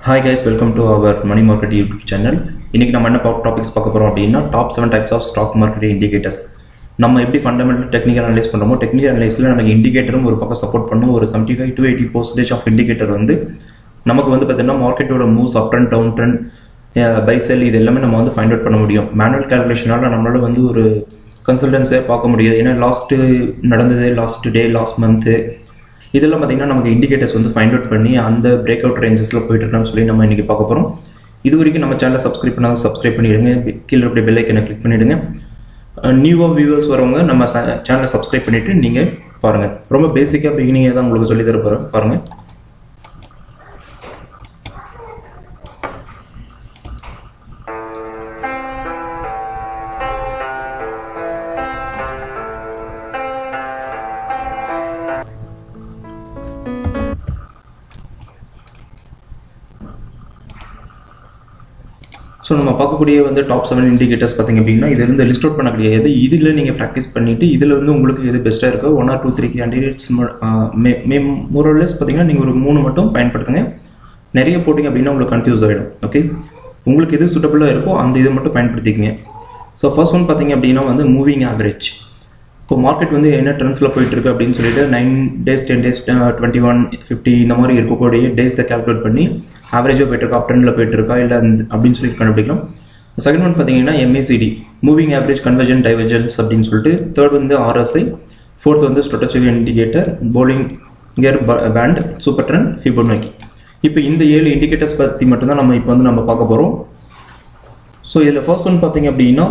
hi guys welcome to our money market YouTube channel இன்னைக்கு நம்ம என்ன டாபிக்ஸ் பார்க்க போறோம் அப்படின்னா top seven types of stock market indicators நம்ம எப்படி ஃபண்டமெண்டல் டெக்னிக்கல் அனலைஸ் பண்ணுறோமோ டெக்னிக்கல் அனலைஸில் நமக்கு இண்டிகேட்டரும் ஒரு பக்கம் சப்போர்ட் பண்ணும் ஒரு seventy five to eighty percentage of indicator வந்து நமக்கு வந்து பார்த்தீங்கன்னா மார்க்கெட்டோட moves up and down trend buy sell இது எல்லாமே நம்ம வந்து ஃபைண்ட் அவுட் பண்ண முடியும் மேனுவல் கேல்குலேஷனால நம்மளால வந்து ஒரு கன்சல்டன்ஸே பார்க்க முடியாது ஏன்னா லாஸ்ட்டு நடந்தது லாஸ்ட் டே லாஸ்ட் மந்த்து இதெல்லாம் பார்த்தீங்கன்னா நமக்கு இண்டிகேட்டர்ஸ் வந்து ஃபைண்ட் அவுட் பண்ணி அந்த பிரேக் அவுட் ரேஞ்சஸில் போயிட்டு இருக்கான்னு சொல்லி நம்ம இன்னைக்கு பார்க்க போகிறோம் இது வரைக்கும் நம்ம சேனலை சப்ஸ்கிரைப் பண்ணாத சப்ஸ்கிரைப் பண்ணிடுங்க கீழே அப்படியே பெல் ஐக்கனை கிளிக் பண்ணிடுங்க நியூவாக வியூவர்ஸ் வரவங்க நம்ம சேனலை சப்ஸ்கிரைப் பண்ணிட்டு நீங்கள் பாருங்கள் ரொம்ப பேசிக்காக பிகினிங்காக தான் உங்களுக்கு சொல்லி தர போகிறேன் பாருங்கள் ஸோ நம்ம பார்க்கக்கூடிய வந்து டாப் செவன் இண்டிகேட்டர்ஸ் பார்த்தீங்க அப்படின்னா இது வந்து லிஸ்ட் அவுட் பண்ணக்கூடிய எது இதில் நீங்கள் ப்ராக்டிஸ் பண்ணிட்டு இதில் வந்து உங்களுக்கு எது பெஸ்ட்டாக இருக்கோ one or two three candidates மே மோரல்லெஸ் பார்த்தீங்கன்னா நீங்கள் ஒரு மூணு மட்டும் பயன்படுத்துங்க நிறைய போட்டிங்க அப்படின்னா உங்களுக்கு கன்ஃபியூஸ் ஆகிடும் ஓகே உங்களுக்கு எது சூட்டபுளாக இருக்கோ அந்த இது மட்டும் பயன்படுத்திக்கங்க ஸோ ஃபர்ஸ்ட் ஒன் பார்த்தீங்க அப்படின்னா வந்து மூவிங் ஆவரேஜ் இப்போ மார்க்கெட் வந்து என்ன ட்ரெண்ட்ஸில் போயிட்டு இருக்கு அப்படின்னு சொல்லிட்டு nine days ten days twenty one fifty இந்த மாதிரி இருக்கக்கூடிய டேஸை கால்குலேட் பண்ணி ஆவரேஜாக போயிட்டு இருக்கா அப் ட்ரெண்டில் போயிட்டு இருக்கா இல்லை அப்படின்னு சொல்லி கண்டுபிடிக்கலாம் செகண்ட் ஒன் பார்த்தீங்கன்னா MACD moving average convergence divergence அப்படின்னு சொல்லிட்டு தேர்ட் வந்து ஆர்எஸ்ஐ ஃபோர்த் வந்து strategic indicator Bollinger band super trend Fibonacci இப்போ இந்த ஏழு இண்டிகேட்டர்ஸ் பற்றி மட்டும்தான் நம்ம இப்போ வந்து நம்ம பார்க்க போகிறோம் ஸோ இதில் ஃபர்ஸ்ட் ஒன் பார்த்தீங்க அப்படின்னா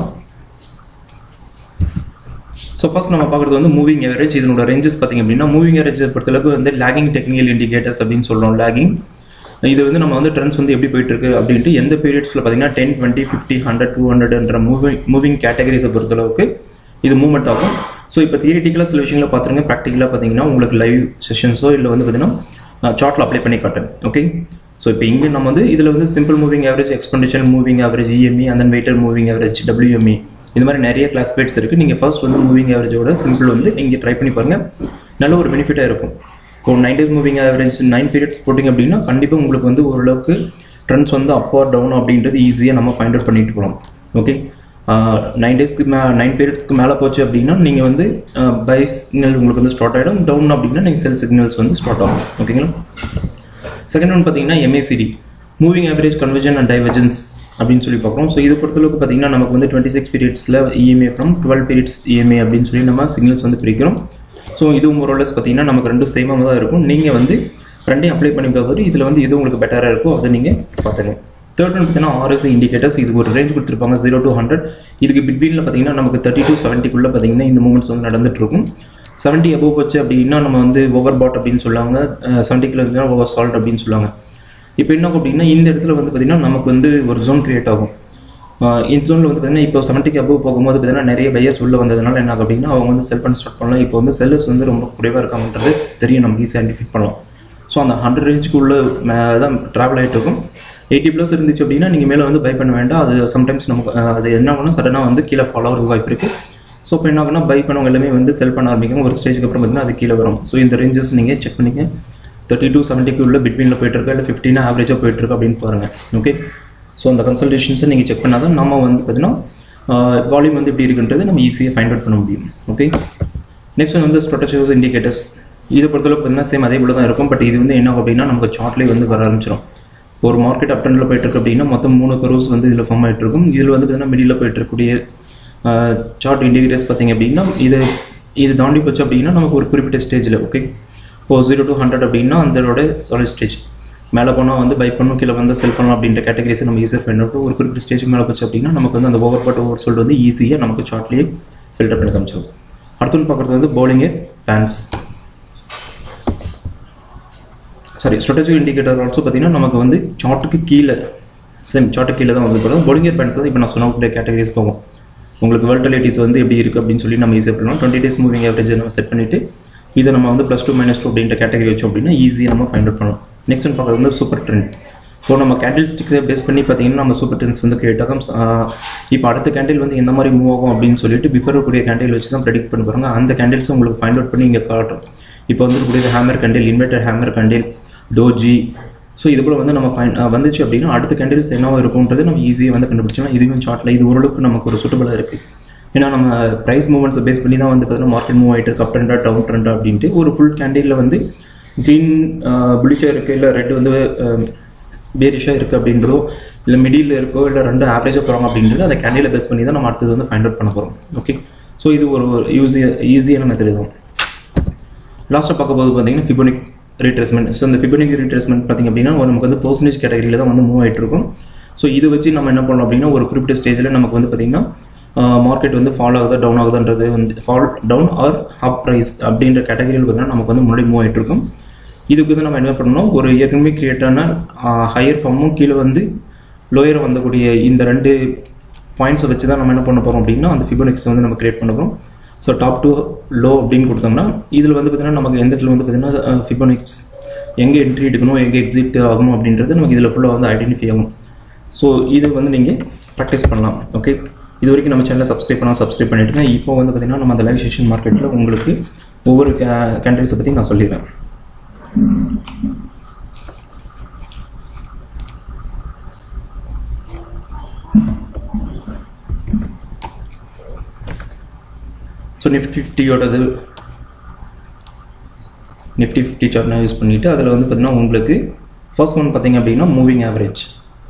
ஸோ ஃபர்ஸ்ட் நம்ம பார்க்குறது வந்து மூவிங் ஏவரேஜ் இதனோட ரேஞ்சஸ் பார்த்தீங்க அப்படின்னா மூவிங் ஏவரேஜ் பொறுத்தளவுக்கு வந்து லேகிங் டெக்னிக்கல் இண்டிகேட்டர்ஸ் அப்படின்னு சொல்கிறோம் லேகிங் இது வந்து நம்ம வந்து ட்ரெண்ட்ஸ் வந்து எப்படி போயிட்டு இருக்கு அப்படின்ட்டு எந்த பீரியட்ஸில் பார்த்தீங்கன்னா ten twenty fifty hundred two ஹண்ட்ரட்ன்ற மூவிங் மூவிங் கேட்டகரிஸை பொறுத்தளவுக்கு இது மூவ்மெண்ட் ஆகும் ஸோ இப்போ தியரிட்டிக்கலாக சில விஷயங்களை பார்த்துருங்க ப்ராக்டிக்கலாக பார்த்தீங்கன்னா உங்களுக்கு லைவ் செஷன்ஸோ இல்லை வந்து பார்த்தீங்கன்னா சார்ட்டில் அப்ளை பண்ணி காட்டுறேன் ஓகே ஸோ இப்போ இங்கே நம்ம வந்து இதில் வந்து simple moving average expenditure moving average EME and then weighted moving average WME இந்த மாதிரி நிறைய கிளாஸ்பேட்ஸ் இருக்குது நீங்கள் ஃபர்ஸ்ட் வந்து மூவிங் ஆவரேஜோட சிம்பிள் வந்து நீங்கள் ட்ரை பண்ணி பாருங்கள் நல்ல ஒரு பெனிஃபிட்டாக இருக்கும் இப்போ nine days moving average nine periods போட்டிங்க அப்படின்னா கண்டிப்பாக உங்களுக்கு வந்து ஓரளவுக்கு ட்ரெண்ட்ஸ் வந்து அப் ஆர் டவுன் அப்படின்றது ஈஸியாக நம்ம ஃபைண்ட் அவுட் பண்ணிட்டு போகலாம் ஓகே நைன் டேஸ்க்கு மே நைன் பீரியட்ஸ்க்கு மேலே போச்சு அப்படின்னா நீங்கள் வந்து பை சிக்னல் உங்களுக்கு வந்து ஸ்டார்ட் ஆகிடும் டவுன் அப்படின்னா நீங்கள் செல் சிக்னல்ஸ் வந்து ஸ்டார்ட் ஆகும் ஓகேங்களா செகண்ட் ஒன் பார்த்தீங்கன்னா MACD moving average convergence and divergence அப்படின்னு சொல்லி பார்க்குறோம் ஸோ இது பொறுத்தளவுக்கு பார்த்தீங்கன்னா நமக்கு வந்து டுவெண்ட்டி சிக்ஸ் பீரியட்ஸில் EMA from twelve periods EMA அப்படின்னு சொல்லி நம்ம சிக்னல்ஸ் வந்து பிரிக்கிறோம் ஸோ இது மோரலஸ் பார்த்தீங்கன்னா நமக்கு ரெண்டும் சேமாக தான் இருக்கும் நீங்கள் வந்து ரெண்டையும் அப்ளை பண்ணி பார்க்குறது இதில் வந்து எது உங்களுக்கு பெட்டராக இருக்கோ அதை நீங்கள் பார்த்துங்க தேர்ட் ஒன் பார்த்தீங்கன்னா ஆர்எஸ்ஐ இண்டிகேட்டர்ஸ் இதுக்கு ஒரு ரேஞ்ச் கொடுத்துருப்பாங்க ஜீரோ டு ஹண்ட்ரட் இதுக்கு பிட்வீனில் பார்த்தீங்கன்னா நமக்கு தேர்ட்டி டு செவன்ட்டிக்குள்ளே பார்த்தீங்கன்னா இந்த மூமெண்ட்ஸ் வந்து நடந்துட்டு இருக்கும் செவன்ட்டி அபோவ் வச்சு அப்படின்னா நம்ம வந்து ஓவர் பாட் அப்படின்னு சொல்லுவாங்க செவன்ட்டி கிலோ இருந்தால் ஓவர் சால்ட் அப்படின்னு சொல்லுவாங்க இப்போ என்ன அப்படின்னா இந்த இடத்துல வந்து பார்த்தீங்கன்னா நமக்கு வந்து ஒரு ஜோன் கிரியேட் ஆகும் இந்த ஜோனில் வந்து பார்த்தீங்கன்னா இப்போ செவன்ட்டிக்கு அபோவ் போகும்போது பார்த்தீங்கன்னா நிறைய பையர்ஸ் உள்ள வந்ததுனால என்ன ஆகும் அப்படின்னா அவங்க வந்து செல் பண்ண ஸ்டார்ட் பண்ணலாம் இப்போ வந்து செல்லர்ஸ் வந்து ரொம்ப குறைவாக இருக்காங்கன்றது தெரியும் நமக்கு ஈஸியாக ஐடென்டிஃபை பண்ணலாம் ஸோ அந்த ஹண்ட்ரட் ரேஞ்சுக்கு உள்ள தான் ட்ராவல் ஆகிட்டு இருக்கும் எயிட்டி ப்ளஸ் இருந்துச்சு அப்படின்னா நீங்கள் மேலே வந்து பை பண்ண வேண்டாம் அது சம்டைம்ஸ் நமக்கு அது என்ன ஆகும்னா சடனாக வந்து கீழே ஃபாலோ ஆகிறது வாய்ப்பு இருக்குது ஸோ இப்போ என்ன ஆகும்னா பை பண்ணவங்க எல்லாமே வந்து செல் பண்ண ஆரம்பிக்கும் ஒரு ஸ்டேஜுக்கு அப்புறம் பார்த்தீங்கன்னா அது கீழே வரும் ஸோ இந்த ரேஞ்சஸ் நீங்கள் செக் பண்ணிக்க தேர்ட்டி டூ செவன்ட்டிக்கு உள்ள பிட்வீனில் போயிட்டு இருக்கா இல்லை ஃபிஃப்டினா ஆவரேஜாக போயிட்டு இருக்கு அப்படின்னு பாருங்கள் ஓகே ஸோ அந்த கன்சல்டேஷன்ஸை நீங்கள் செக் பண்ணால் தான் நம்ம வந்து பார்த்தீங்கன்னா வால்யூம் வந்து எப்படி இருக்குன்றது நம்ம ஈஸியாக ஃபைண்ட் அவுட் பண்ண முடியும் ஓகே நெக்ஸ்ட் வந்து ஸ்ட்ராட்டஜிக் இண்டிகேட்டர்ஸ் இதை பொறுத்தளவுக்கு பார்த்தீங்கன்னா சேம் அதே போல தான் இருக்கும் பட் இது வந்து என்ன அப்படின்னா நமக்கு சார்ட்லேயே வந்து வர ஆரம்பிச்சிடும் ஒரு மார்க்கெட் அப் ட்ரெண்டில் போயிட்டு இருக்கு அப்படின்னா மொத்தம் மூணு கரோஸ் வந்து இதில் ஃபார்ம் ஆகிட்டு இருக்கும் இதில் வந்து பார்த்தீங்கன்னா மிடில் போயிட்டு இருக்கக்கூடிய சார்ட் இண்டிகேட்டர்ஸ் பார்த்தீங்க அப்படின்னா இது இது தாண்டி போச்சு அப்படின்னா நமக்கு ஒரு குறிப்பிட்ட ஸ்டேஜில் ஓகே இப்போ ஜீரோ டு ஹண்ட்ரட் அப்படின்னா அதோட சாலிட் ஸ்டேஜ் மேலே போனால் வந்து பை பண்ணும் கீழே வந்து செல் பண்ணலாம் அப்படின்ற கேட்டகரிஸை நம்ம ஈஸியாக ஃபைண்ட் அவுட் ஒரு குறிப்பிட்ட ஸ்டேஜுக்கு மேலே போச்சு அப்படின்னா நமக்கு வந்து அந்த ஓவர் பாட் ஓவர் சொல்லிட்டு வந்து ஈஸியாக நமக்கு சார்ட்லேயே ஃபில்டர் பண்ணி காமிச்சிடும் அடுத்து பார்க்குறது வந்து Bollinger bands sorry strategic indicator also பார்த்தீங்கன்னா நமக்கு வந்து சார்ட்டுக்கு கீழே சேம் சார்ட்டுக்கு கீழே தான் வந்து போகிறோம் பவுலிங்கர் பேன்ஸ் தான் இப்போ நான் சொன்ன கேட்டகரிஸ் போகும் உங்களுக்கு வெல்டலிட்டிஸ் வந்து எப்படி இருக்குது அப்படின்னு சொல்லி நம்ம ஈஸியாக பண்ணலாம் டுவெண்ட்டி டேஸ் மூவிங் ஆவரேஜ் நம்ம செட் பண்ணிவிட்டு இதை நம்ம வந்து ப்ளஸ் டூ மைனஸ் டூ அப்படின்ற கேட்டகரி வச்சோம் அப்படின்னா ஈஸியாக நம்ம ஃபைண்ட் அவுட் பண்ணலாம் நெக்ஸ்ட் ஒன் பார்க்குறது வந்து சூப்பர் ட்ரெண்ட் ஸோ நம்ம கேண்டில் ஸ்டிக்ஸை பேஸ் பண்ணி பார்த்தீங்கன்னா நம்ம சூப்பர் ட்ரெண்ட்ஸ் வந்து கிரியேட் ஆகும் இப்போ அடுத்த கேண்டில் வந்து எந்த மாதிரி மூவ் ஆகும் அப்படின்னு சொல்லிட்டு பிஃபோர் கூடிய கேண்டில் வச்சு தான் ப்ரெடிக்ட் பண்ணி பாருங்க அந்த கேண்டில்ஸ் உங்களுக்கு ஃபைண்ட் அவுட் பண்ணி இங்கே காட்டும் இப்போ வந்து கூடிய hammer candle inverted hammer candle doji so இது போல் வந்து நம்ம ஃபைன் வந்துச்சு அப்படின்னா அடுத்த கேண்டில்ஸ் என்னவா இருக்கும்ன்றது நம்ம ஈஸியாக வந்து கண்டுபிடிச்சோம் இதுவும் சார்ட்டில் இது ஓரளவுக்கு நமக்கு ஒரு சுட்டபலாக இருக்குது ஏன்னா நம்ம ப்ரைஸ் மூவ்மெண்ட்ஸை பேஸ் பண்ணி தான் வந்து பார்த்தீங்கன்னா மார்க்கெட் மூவ் ஆகிட்டு இருக்கு அப் ட்ரெண்டா டவுன் ட்ரெண்டா அப்படின்ட்டு ஒரு ஃபுல் கேண்டிலில் வந்து க்ரீன் புலிஷாக இருக்குது இல்லை ரெட் வந்து பேரிஷாக இருக்குது அப்படின்றதோ இல்லை மிடில் இருக்கோ இல்லை ரெண்டு ஆவரேஜாக போகிறாங்க அப்படின்றது அந்த கேண்டிலை பேஸ் பண்ணி தான் நம்ம அடுத்தது வந்து ஃபைண்ட் அவுட் பண்ண போகிறோம் ஓகே ஸோ இது ஒரு ஈஸியாக ஈஸியான மெத்தட் தான் லாஸ்ட்டாக பார்க்க போது பார்த்தீங்கன்னா ஃபிபோனிக் ரீட்ரேஸ்மெண்ட் ஸோ இந்த ஃபிபோனிக் ரீட்ரேஸ்மெண்ட் பார்த்திங்க அப்படின்னா நமக்கு வந்து பர்சன்டேஜ் கேட்டகரியில் தான் வந்து மூவ் ஆகிட்டு இருக்கும் ஸோ இது வச்சு நம்ம என்ன பண்ணலாம் அப்படின்னா ஒரு குறிப்பிட்ட ஸ்டேஜில் நமக்கு வந்து பார்த்திங்கன்னா மார்க்கெட் வந்து ஃபால் ஆகுதா டவுன் ஆகுதுன்றது வந்து fall down or up price அப்படின்ற கேட்டகரியில் பார்த்தீங்கன்னா நமக்கு வந்து முன்னாடி மூவ் ஆகிட்டு இருக்கும் இதுக்கு வந்து நம்ம என்ன பண்ணணும் ஒரு ஏற்கனவே கிரியேட் ஆன ஹையர் ஃபார்மும் கீழே வந்து லோயர் வந்தக்கூடிய இந்த ரெண்டு பாயிண்ட்ஸை வச்சு தான் நம்ம என்ன பண்ண போகிறோம் அப்படின்னா அந்த ஃபிபோனிக்ஸ் வந்து நம்ம கிரியேட் பண்ண போகிறோம் ஸோ டாப் டு லோ அப்படின்னு கொடுத்தோம்னா இதில் வந்து பார்த்தீங்கன்னா நமக்கு எந்த இடத்துல வந்து பார்த்தீங்கன்னா ஃபிபோனிக்ஸ் எங்கே என்ட்ரி எடுக்கணும் எங்கே எக்ஸிட் ஆகணும் அப்படின்றது நமக்கு இதில் ஃபுல்லாக வந்து ஐடென்டிஃபை ஆகும் ஸோ இது வந்து நீங்கள் ப்ராக்டிஸ் பண்ணலாம் ஓகே இது வரைக்கும் நம்ம சேனலை சப்ஸ்கிரைப் பண்ணால் சப்ஸ்கிரைப் பண்ணிட்டுங்க இப்போ வந்து பார்த்தீங்கன்னா நம்ம அந்த லைவ் செஷன் மார்க்கெட்டில் உங்களுக்கு ஒவ்வொரு கேண்டில்ஸை பற்றி நான் சொல்லிடுறேன் ஸோ நிஃப்டி ஃபிஃப்டியோடது நிஃப்டி ஃபிஃப்டி சார்ட்னா யூஸ் பண்ணிவிட்டு அதில் வந்து பார்த்தீங்கன்னா உங்களுக்கு ஃபர்ஸ்ட் ஒன் பார்த்தீங்க அப்படின்னா மூவிங் ஆவரேஜ்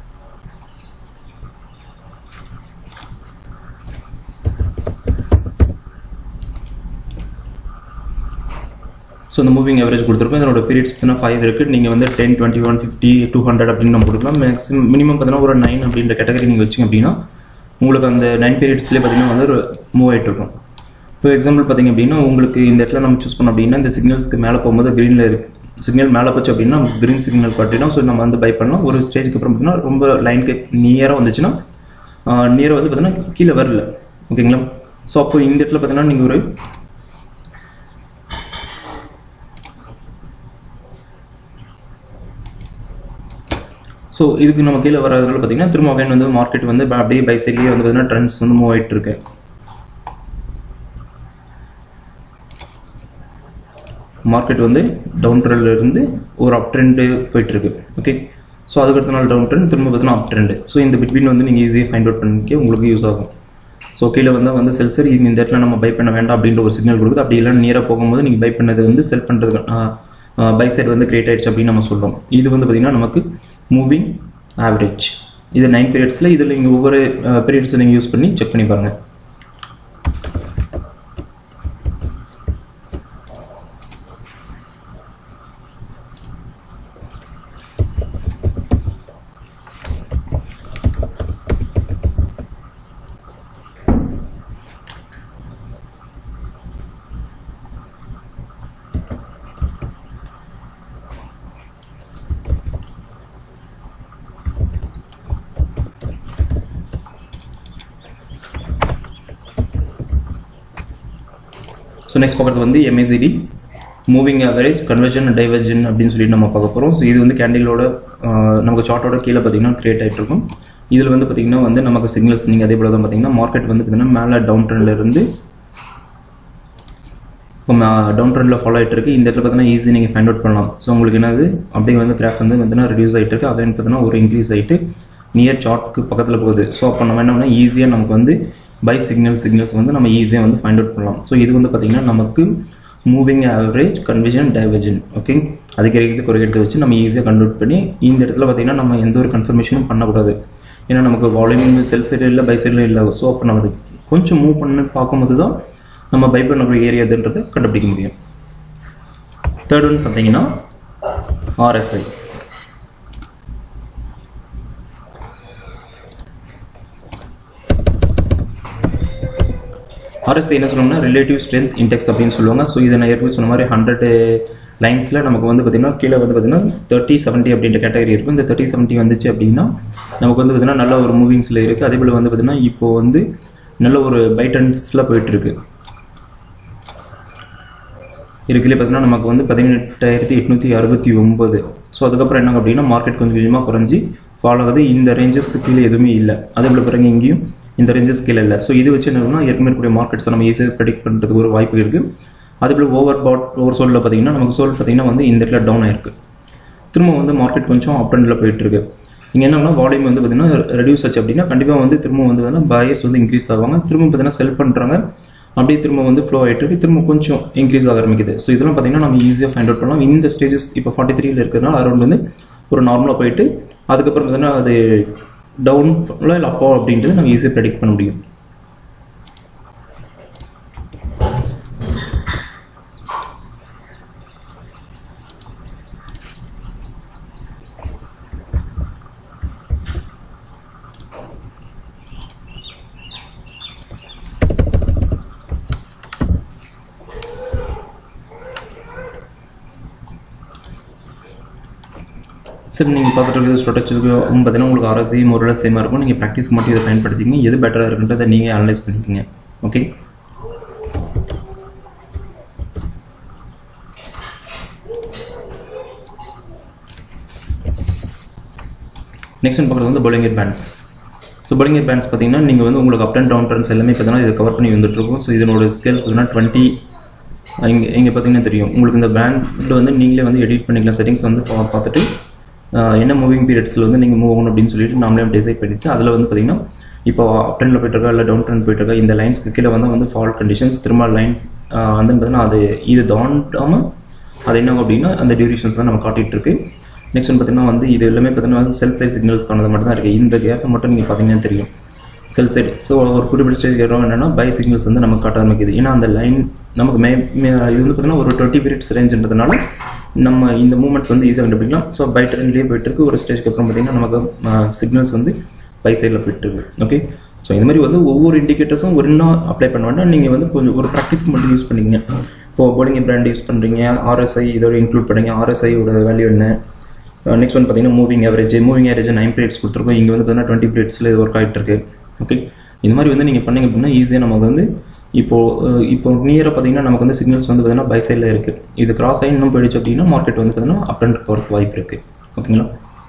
ஸோ இந்த மூவிங் ஆவரேஜ் கொடுத்துருக்கோம் இதனோட பீரியட்ஸ் பார்த்தீங்கன்னா ஃபைவ் இருக்குது நீங்கள் வந்து ten twenty one fifty two hundred அப்படின்னு நம்ம கொடுக்கலாம் மேக்ஸிமம் மினிமம் பார்த்தீங்கன்னா ஒரு நைன் அப்படின்ற கேட்டகரி நீங்கள் வச்சிங்க அப்படின்னா உங்களுக்கு அந்த நைன் பீரியட்ஸ்லேயே பார்த்தீங்கன்னா வந்து மூவ் ஆகிட்டு இருக்கும் இப்போ எக்ஸாம்பிள் பார்த்தீங்க அப்படின்னா உங்களுக்கு இந்த இடத்துல நம்ம சூஸ் பண்ணோம் அப்படின்னா இந்த சிக்னல்ஸ்க்கு மேலே போகும்போது க்ரீனில் இருக்குது சிக்னல் மேலே போச்சு அப்படின்னா க்ரீன் சிக்னல் காட்டினா ஸோ நம்ம வந்து பை பண்ணலாம் ஒரு ஸ்டேஜுக்கு அப்புறம் பார்த்தீங்கன்னா ரொம்ப லைனுக்கு நியராக வந்துச்சுன்னா நியராக வந்து பார்த்தீங்கன்னா கீழே வரல ஓகேங்களா ஸோ அப்போ இந்த இடத்துல பார்த்தீங்கன்னா நீங்கள் ஒரு ஸோ இதுக்கு நம்ம கீழே வர்றதுல பார்த்தீங்கன்னா திரும்ப அகைன் வந்து மார்க்கெட் வந்து அப்படியே பை சைட்லேயே வந்து பார்த்தீங்கன்னா ட்ரெண்ட்ஸ் வந்து மூவ் ஆகிட்டு இருக்கு மார்க்கெட் வந்து டவுன் ட்ரெண்ட்ல இருந்து ஒரு அப் ட்ரெண்டு போயிட்டு இருக்கு ஓகே ஸோ அதுக்கடுத்த நாள் டவுன் ட்ரெண்ட் திரும்ப பார்த்தீங்கன்னா அப் ட்ரெண்டு ஸோ இந்த பிட்வீன் வந்து நீங்கள் ஈஸியாக ஃபைண்ட் அவுட் பண்ணிக்க உங்களுக்கு யூஸ் ஆகும் ஸோ கீழே வந்து வந்து செல் சரி இந்த இடத்துல நம்ம பை பண்ண வேண்டாம் அப்படின்ற ஒரு சிக்னல் கொடுக்குது அப்படி இல்லைன்னா நேராக போகும்போது நீங்கள் பை பண்ணது வந்து செல் பண்ணுறதுக்கு பை சைடு வந்து கிரியேட் ஆயிடுச்சு அப்படின்னு நம்ம சொல்கிறோம் இது வந்து பார்த்திங்கன்னா நமக்கு மூவிங் ஆவரேஜ் இது நைன் பீரியட்ஸில் இதில் நீங்கள் ஒவ்வொரு பீரியட்ஸை நீங்கள் யூஸ் பண்ணி செக் பண்ணி பாருங்கள் ஸோ நெக்ஸ்ட் பார்க்குறது வந்து MACD moving average convergence divergence அப்படின்னு சொல்லிட்டு நம்ம பார்க்க போகிறோம் ஸோ இது வந்து கேண்டிலோட நமக்கு சார்ட்டோட கீழே பார்த்தீங்கன்னா கிரியேட் ஆகிட்டு இருக்கும் இதில் வந்து பார்த்தீங்கன்னா வந்து நமக்கு சிக்னல்ஸ் நீங்கள் அதே போல தான் பார்த்தீங்கன்னா மார்க்கெட் வந்து பார்த்தீங்கன்னா மேலே டவுன் ட்ரெண்டில் இருந்து இப்போ டவுன் ட்ரெண்டில் ஃபாலோ ஆகிட்டு இருக்கு இந்த இடத்துல பார்த்தீங்கன்னா ஈஸி நீங்கள் ஃபைண்ட் அவுட் பண்ணலாம் ஸோ உங்களுக்கு என்னது அப்படியே வந்து கிராஃப் வந்து பார்த்தீங்கன்னா ரெடியூஸ் ஆகிட்டு இருக்கு அகைன் பார்த்தீங்கன்னா ஒரு இன்க்ரீஸ் ஆகிட்டு நியர் சார்ட்க்கு பக்கத்தில் போகுது ஸோ அப்போ நம்ம என்ன பண்ணால் ஈஸியாக நமக்கு வந்து பை சிக்னல் சிக்னல்ஸ் வந்து நம்ம ஈஸியாக வந்து ஃபைண்ட் அவுட் பண்ணலாம் ஸோ இது வந்து பார்த்தீங்கன்னா நமக்கு moving average convergence divergence okay அதுக்கு இருக்கிறது குறைக்கிறது வச்சு நம்ம ஈஸியாக கன்வெர்ட் பண்ணி இந்த இடத்துல பார்த்தீங்கன்னா நம்ம எந்த ஒரு கன்ஃபர்மேஷனும் பண்ணக்கூடாது ஏன்னா நமக்கு வால்யூம் செல் சைடு இல்லை பை சைடில் இல்லை ஸோ அப்போ நம்ம அது கொஞ்சம் மூவ் பண்ணி பார்க்கும்போது தான் நம்ம பை பண்ணக்கூடிய ஏரியா எதுன்றதை கண்டுபிடிக்க முடியும் தேர்ட் ஒன் பார்த்தீங்கன்னா ஆர்எஸ்ஐ ஆர்எஸ்ஐ என்ன சொல்லுவாங்கன்னா ரிலேட்டிவ் ஸ்ட்ரென்த் இண்டெக்ஸ் அப்படின்னு சொல்லுவாங்க ஸோ இதை நான் ஏற்கனவே சொன்ன மாதிரி ஹண்ட்ரட் லைன்ஸில் நமக்கு வந்து பார்த்திங்கன்னா கீழே வந்து பார்த்திங்கன்னா தேர்ட்டி செவன்ட்டி அப்படின்ற கேட்டகரி இருக்கும் இந்த தேர்ட்டி செவன்ட்டி வந்துச்சு அப்படின்னா நமக்கு வந்து பார்த்திங்கன்னா நல்ல ஒரு மூவிங்ஸில் இருக்குது அதே போல் வந்து பார்த்திங்கன்னா இப்போ வந்து நல்ல ஒரு பைட்டன்ஸில் போயிட்டுருக்கு இருக்குல்ல பார்த்தீங்கன்னா நமக்கு வந்து பதினெட்டாயிரத்தி எட்நூற்றி அறுபத்தி ஒம்பது ஸோ அதுக்கப்புறம் என்ன அப்படின்னா மார்க்கெட் கொஞ்சம் கொஞ்சமாக குறைஞ்சி ஃபாலோ ஆகுது இந்த ரேஞ்சஸ்க்கு கீழே எதுவுமே இல்லை அதே போல் பிறகு இங்கேயும் இந்த ரேஞ்சஸ் கீழே இல்லை ஸோ இது வச்சு என்னன்னா ஏற்கனவே இருக்கக்கூடிய மார்க்கெட்ஸை நம்ம ஈஸியாக ப்ரெடிக்ட் பண்ணுறதுக்கு ஒரு வாய்ப்பு இருக்குது அதே போல் ஓவர் பாட் ஓவர் சோலில் பார்த்தீங்கன்னா நமக்கு சோல் பார்த்தீங்கன்னா வந்து இந்த இடத்துல டவுன் ஆயிருக்கு திரும்ப வந்து மார்க்கெட் கொஞ்சம் அப் ட்ரெண்டில் போயிட்டு இருக்கு இங்கே என்னன்னா வால்யூம் வந்து பார்த்தீங்கன்னா ரெடியூஸ் ஆச்சு அப்படின்னா கண்டிப்பாக வந்து திரும்ப வந்து பார்த்தீங்கன்னா பயர்ஸ் வந்து இன்க்ரீஸ் ஆவாங்க திரும்ப பார்த்தீங்கன்னா செல் பண்ணுறாங்க அப்படியே திரும்ப வந்து ஃப்ளோ ஆகிட்டு இருக்கு திரும்ப கொஞ்சம் இன்க்ரீஸ் ஆக ஆரம்பிக்குது ஸோ இதெல்லாம் பார்த்தீங்கன்னா நம்ம ஈஸியாக ஃபைண்ட் அவுட் பண்ணலாம் இந்த ஸ்டேஜஸ் இப்போ ஃபார்ட்டி த்ரீல இருக்கிறதுனால அரௌண்ட் வந்து ஒரு நார்மலாக போயிட்டு அதுக்கப்புறம் பார்த்தீங்கன்னா அது டவுன் இல்லை அப்போ அப்படின்றது நம்ம ஈஸியாக ப்ரெடிக்ட் பண்ண முடியும் சரி நீங்கள் பார்த்துட்டு இருக்கிறது ஸ்ட்ராட்டஜிக்கு பார்த்தீங்கன்னா உங்களுக்கு ஆர்எஸ்சி முறையில் சேமாக இருக்கும் நீங்கள் ப்ராக்டிஸ்க்கு மட்டும் இதை பயன்படுத்திங்க எது பெட்டராக இருக்குன்றதை நீங்கள் அனலைஸ் பண்ணிக்கோங்க ஓகே நெக்ஸ்ட் ஒன் பார்க்குறது வந்து Bollinger bands so Bollinger bands பார்த்தீங்கன்னா நீங்கள் வந்து உங்களுக்கு அப் அண்ட் டவுன் ட்ரெண்ட்ஸ் எல்லாமே பார்த்தீங்கன்னா இதை கவர் பண்ணி வந்துட்டு இருக்கும் ஸோ இதனோட ஸ்கேல் பார்த்தீங்கன்னா டுவெண்ட்டி இங்கே இங்கே பார்த்தீங்கன்னா தெரியும் உங்களுக்கு இந்த பேண்ட் வந்து நீங்களே வந்து எடிட் பண்ணிக்கலாம் செட்டிங்ஸ் வந்து பா- பார்த்துட்டு ஆஹ் என்ன மூவிங் பீரியட்ஸில் வந்து நீங்கள் மூவ் ஆகணும் அப்படின்னு சொல்லிட்டு நாமளே டிசைட் பண்ணிட்டு அதில் வந்து பார்த்தீங்கன்னா இப்போ அப் ட்ரெண்டில் போயிட்டு இருக்கா இல்லை டவுன் ட்ரெண்ட் போயிட்டு இருக்கா இந்த லைன்ஸ்க்கு கீழே வந்து வந்து ஃபால் கண்டிஷன்ஸ் திரும்ப லைன் வந்து பார்த்தீங்கன்னா அது இது தாண்டாமல் அது என்ன ஆகும் அப்படின்னா அந்த டியூரேஷன்ஸ் தான் நம்ம காட்டிட்டு இருக்கு நெக்ஸ்ட் வந்து பார்த்தீங்கன்னா வந்து இது எல்லாமே பார்த்தீங்கன்னா வந்து செல் சைட் சிக்னல்ஸ்க்கானது மட்டும் தான் இருக்குது இந்த கேஃபை மட்டும் நீங்கள் பார்த்தீங்கன்னா தெரியும் செல் சைடு ஸோ ஒரு குறிப்பிட்ட ஸ்டேஜ் ஏறோம் என்னன்னா பை சிக்னல்ஸ் வந்து நமக்கு காட்ட ஆரம்பிக்குது ஏன்னா அந்த லைன் நமக்கு மே மே- இது வந்து பார்த்தீங்கன்னா ஒரு டுவெண்ட்டி பீரியட்ஸ் ரேஞ்சுன்றதுனால நம்ம இந்த மூமெண்ட்ஸ் வந்து ஈஸியாக கண்டுபிடிக்கலாம் ஸோ பை ட்ரெண்ட்லேயே போயிட்டு இருக்கு ஒரு ஸ்டேஜ்க்கு அப்புறம் பார்த்தீங்கன்னா நமக்கு சிக்னல்ஸ் வந்து பை சைடில் போயிட்டு இருக்கு ஓகே ஸோ இந்த மாதிரி வந்து ஒவ்வொரு இண்டிகேட்டர்ஸும் ஒரு இன்னும் அப்ளை பண்ண வேண்டாம் நீங்கள் வந்து கொஞ்சம் ஒரு ப்ராக்டிஸ்க்கு மட்டும் யூஸ் பண்ணிக்கங்க இப்போ போர்டிங் பிராண்ட் யூஸ் பண்ணுறீங்க ஆர்எஸ்ஐ இதோட இன்க்ளூட் பண்ணுறீங்க RSI ஓட வேல்யூ என்ன நெக்ஸ்ட் வந்து பார்த்தீங்கன்னா moving average moving average nine periods கொடுத்துருக்கோம் இங்கே வந்து பார்த்தீங்கன்னா டுவெண்ட்டி பீரியட்ஸில் இது ஒர்க் ஆகிட்டு இருக்கு ஓகே இந்த மாதிரி வந்து நீங்கள் பண்ணீங்க அப்படின்னா ஈஸியாக நமக்கு வந்து இப்போ அஹ், இப்போ நியராக பார்த்தீங்கன்னா நமக்கு வந்து சிக்னல்ஸ் வந்து பார்த்தீங்கன்னா பை சைடில் இருக்கு இது கிராஸ் ஆகி இன்னும் போயிடுச்சு அப்படின்னா மார்க்கெட் வந்து பார்த்தீங்கன்னா அப் அண்ட் போகிறதுக்கு வாய்ப்பு இருக்கு ஓகேங்களா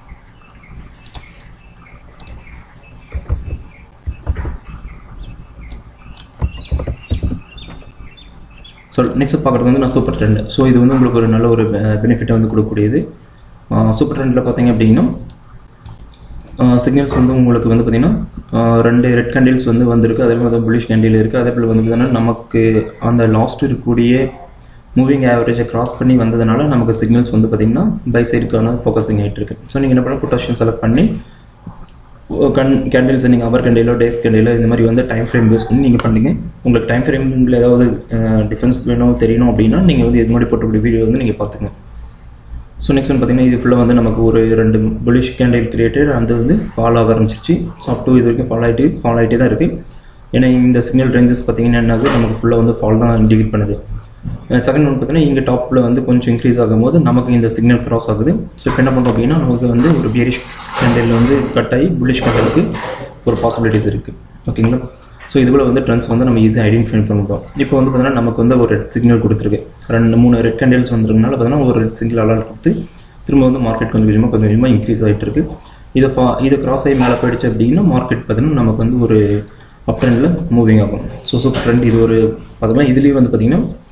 ஸோ நெக்ஸ்ட் பார்க்குறது வந்து நான் சூப்பர் ட்ரெண்ட் ஸோ இது வந்து உங்களுக்கு ஒரு நல்ல ஒரு பெனிஃபிட்டை வந்து கொடுக்கக்கூடியது சூப்பர் ட்ரெண்டில் பார்த்தீங்க அப்படின்னா சிக்னல்ஸ் வந்து உங்களுக்கு வந்து பார்த்தீங்கன்னா ஆஹ் ரெண்டு ரெட் கேண்டில்ஸ் வந்து வந்திருக்கு அதே மாதிரி புலிஷ் கேண்டில் இருக்குது அதே போல் வந்து பார்த்தீங்கன்னா நமக்கு அந்த லாஸ்ட் இருக்கக்கூடிய மூவிங் ஆவரேஜை கிராஸ் பண்ணி வந்ததுனால நமக்கு சிக்னல்ஸ் வந்து பார்த்தீங்கன்னா பை சைடுக்கான ஃபோக்கஸிங் ஆகிட்டு இருக்கு ஸோ நீங்கள் என்ன பண்ணலாம் பொட்டாசியம் செலக்ட் பண்ணி கண் கேண்டில்ஸ் நீங்கள் அவர் கேண்டிலோ டேஸ் கேண்டிலோ இந்த மாதிரி வந்து டைம் ஃப்ரேம் யூஸ் பண்ணி நீங்கள் பண்ணீங்க உங்களுக்கு டைம் ஃப்ரேமில் ஏதாவது டிஃபரன்ஸ் வேணும் தெரியணும் அப்படின்னா நீங்கள் வந்து இது மாதிரி போட்டக்கூடிய வீடியோ வந்து நீங்கள் பார்த்துங்க ஸோ நெக்ஸ்ட் வந்து பார்த்தீங்கன்னா இது ஃபுல்லாக வந்து நமக்கு ஒரு ரெண்டு புலிஷ் கேண்டில் கிரியேட்டட் அது வந்து ஃபாலோ ஆக ஆரம்பிச்சிருச்சு ஸோ அப் டு இது வரைக்கும் ஃபாலோ ஆகிட்டு ஃபாலோ ஆகிட்டே தான் இருக்குது ஏன்னா இந்த சிக்னல் ரேஞ்சஸ் பார்த்தீங்கன்னா என்ன ஆகுது நமக்கு ஃபுல்லாக வந்து ஃபால் தான் இண்டிகேட் பண்ணுது செகண்ட் ஒன் பார்த்தீங்கன்னா இங்கே டாப்பில் வந்து கொஞ்சம் இன்க்ரீஸ் ஆகும்போது நமக்கு இந்த சிக்னல் கிராஸ் ஆகுது ஸோ இப்போ என்ன பண்ணுறோம் அப்படின்னா நமக்கு வந்து ஒரு பியரிஷ் கேண்டில் வந்து கட் ஆகி புல்லிஷ் கேண்டலுக்கு ஒரு பாசிபிலிட்டிஸ் இருக்குது ஓகேங்களா ஸோ இதுபோல் வந்து ட்ரெண்ட்ஸ் வந்து நம்ம ஈஸியாக ஐடென்டிஃபை பண்ணிட்டோம் இப்போ வந்து பார்த்தீங்கன்னா நமக்கு வந்து ஒரு ரெட் சிக்னல் கொடுத்துருக்கு ரெண்டு மூணு ரெட் கேண்டில்ஸ் வந்துருக்கனால பார்த்தீங்கன்னா ஒரு ரெட் சிக்னல் அலாட் கொடுத்து திரும்ப வந்து மார்க்கெட் கொஞ்சம் கொஞ்சமாக கொஞ்சம் கொஞ்சமாக இன்க்ரீஸ் ஆகிட்டு இருக்கு இதை ஃபா இதை கிராஸ் ஆகி மேலே போயிடுச்சு அப்படின்னா மார்க்கெட் பார்த்தீங்கன்னா நமக்கு வந்து ஒரு அப் ட்ரெண்டில் மூவிங் ஆகும் ஸோ சூப்பர் ட்ரெண்ட் இது ஒரு பார்த்தீங்கன்னா இதுலேயே வந்து பார்த்தீங்கன்னா